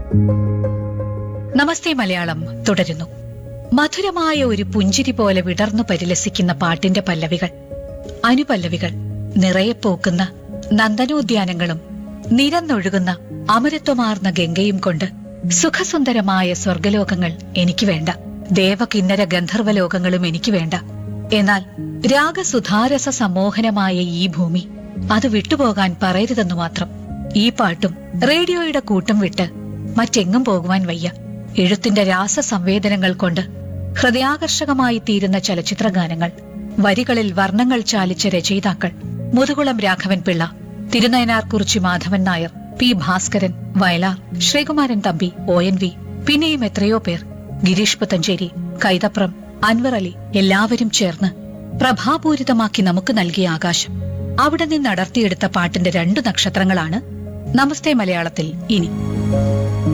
നമസ്തേ മലയാളം തുടരുന്നു മധുരമായ ഒരു പുഞ്ചിരി പോലെ വിടർന്നു പരിലസിക്കുന്ന പാട്ടിന്റെ പല്ലവികൾ അനുപല്ലവികൾ നിറയെ പൂക്കുന്ന നന്ദനോദ്യാനങ്ങളും നിരന്നൊഴുകുന്ന അമരത്വമാർന്ന ഗംഗയും കൊണ്ട് സുഖസുന്ദരമായ സ്വർഗലോകങ്ങൾ എനിക്ക് വേണ്ട ദേവകിന്നര ഗന്ധർവലോകങ്ങളും എനിക്ക് വേണ്ട എന്നാൽ രാഗസുധാരസ സമ്മോഹനമായ ഈ ഭൂമി അത് വിട്ടുപോകാൻ പറയരുതെന്നു മാത്രം ഈ പാട്ടും റേഡിയോയുടെ കൂട്ടം വിട്ട് മറ്റെങ്ങും പോകുവാൻ വയ്യ എഴുത്തിന്റെ രാസസംവേദനങ്ങൾ കൊണ്ട് ഹൃദയാകർഷകമായി തീരുന്ന ചലച്ചിത്ര ഗാനങ്ങൾ വരികളിൽ വർണ്ണങ്ങൾ ചാലിച്ച രചയിതാക്കൾ Muthukulam Raghavan Pillai Thirunayinarkurichi Madhavan Nair P Bhaskaran Vayalar Sreekumaran Thampi O N V പിന്നെയും എത്രയോ പേർ ഗിരീഷ് പുത്തഞ്ചേരി കൈതപ്രം അൻവർ അലി എല്ലാവരും ചേർന്ന് പ്രഭാപൂരിതമാക്കി നമുക്ക് നൽകിയ ആകാശം അവിടെ നിന്ന് അടർത്തിയെടുത്ത പാട്ടിന്റെ രണ്ടു നക്ഷത്രങ്ങളാണ് നമസ്തേ മലയാളത്തിൽ ഇനി